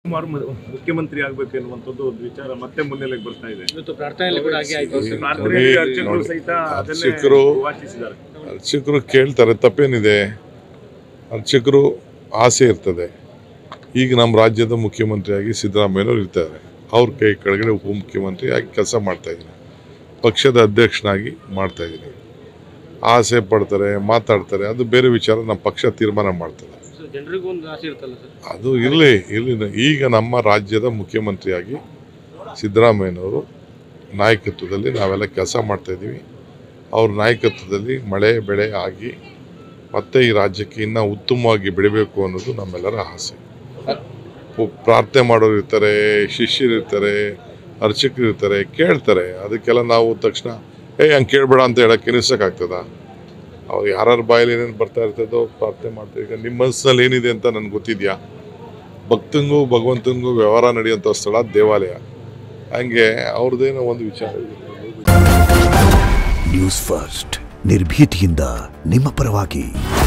ಕುಮಾರ್ ಮ- ಮುಖ್ಯಮಂತ್ರಿ ಆಗ್ಬೇಕು ಎನ್ನುವಂಥದ್ದು ಒಂದು ವಿಚಾರ ಮತ್ತೆ ಮುನ್ನೆಲೆಗೆ ಬರ್ತಾ ಇದೆ ಇವತ್ತು ಪ್ರಾರ್ಥನೆಯಲ್ಲಿ ಕೂಡ ಹಾಗೆ ಆಯ್ತು ನೋಡಿ, ಪ್ರಾರ್ಥನೆಯಲ್ಲಿ ಅರ್ಚಕರು ನೋಡಿ, ಸಹಿತ ಅದನ್ನೇ ಅರ್ಚಕರು ವಾಚಿಸಿದ್ದಾರೆ ಅರ್ಚಕರು ಕೇಳ್ತಾರೆ ತಪ್ಪೇನಿದೆ ಅರ್ಚಕರು ಆಸೆ ಇರ್ತದೆ ಈಗ ನಮ್ಮ ರಾಜ್ಯದ ಮುಖ್ಯಮಂತ್ರಿಯಾಗಿ ಸಿದ್ದರಾಮಯ್ಯನವರು ಇರ್ತಾರೆ ಅವ್ರ ಕೈ ಕೆಳಗಡೆ ಉಪಮುಖ್ಯಮಂತ್ರಿ ಆಗಿ ಕೆಲಸ ಮಾಡ್ತಾ ಇದ್ದೀನಿ ಪಕ್ಷದ ಅಧ್ಯಕ್ಷನಾಗಿ ಮಾಡ್ತಾ ಇದ್ದೀನಿ ಆಸೆ ಪಡ್ತಾರೆ ಮಾತಾಡ್ತಾರೆ ಅದು ಬೇರೆ ವಿಚಾರ ನಮ್ಮ ಪಕ್ಷ ತೀರ್ಮಾನ ಮಾಡ್ತದೆ ಸರ್, ಜನರಿಗೂ ಒಂದು ಆಸೆ ಇರುತ್ತಲ್ಲ ಸರ್ ಅದು ಇರಲಿ ಇರಲಿ ಈಗ ನಮ್ಮ ರಾಜ್ಯದ ಮುಖ್ಯಮಂತ್ರಿಯಾಗಿ ಸಿದ್ದರಾಮಯ್ಯನವರು ನಾಯಕತ್ವದಲ್ಲಿ ನಾವೆಲ್ಲ ಕೆಲಸ ಮಾಡ್ತಾ ಇದ್ದೀವಿ ಅವ್ರ ನಾಯಕತ್ವದಲ್ಲಿ ಮಳೆ ಬೆಳೆ ಆಗಿ ಮತ್ತೆ ಈ ರಾಜ್ಯಕ್ಕೆ ಇನ್ನೂ ಉತ್ತಮವಾಗಿ ಬೆಳಿಬೇಕು ಅನ್ನೋದು ನಮ್ಮೆಲ್ಲರ ಆಸೆ ಉ- ಪ್ರಾರ್ಥನೆ ಮಾಡೋರು ಇರ್ತಾರೆ ಶಿಷ್ಯರು ಇರ್ತಾರೆ ಅರ್ಚಕರು ಇರ್ತಾರೆ ಕೇಳ್ತಾರೆ ಅದಕ್ಕೆಲ್ಲ ನಾವು ತಕ್ಷಣ ಏ ಹಂಗೆ ಕೇಳಬೇಡ ಅಂತ ಹೇಳಕ್ಕೆ ನಿಲ್ಸೋಕ್ಕಾಗ್ತದ ಅವ್ರು ಯಾರ್ಯಾರ ಬಾಯಲ್ಲಿ ಏನೇನು ಬರ್ತಾ ಇರ್ತದೋ ಪ್ರಾರ್ಥನೆ ಮಾಡ್ತಾರೆ ಈಗ ನಿಮ್ಮ ಮನಸ್ಸಿನಲ್ಲಿ ಏನಿದೆ ಅಂತ ನನಗೆ ಗೊತ್ತಿದೆಯಾ ಭಕ್ತಂಗೂ ಭಗವಂತನಿಗೂ ವ್ಯವಹಾರ ನಡೆಯುವಂಥ ಸ್ಥಳ ದೇವಾಲಯ ಹಂಗೆ ಅವ್ರದ್ದೇನೋ ಒಂದು ವಿಚಾರ ಇದೆ ನ್ಯೂಸ್ ಫಸ್ಟ್ ನಿರ್ಭೀತಿಯಿಂದ ನಿಮ್ಮ ಪರವಾಗಿ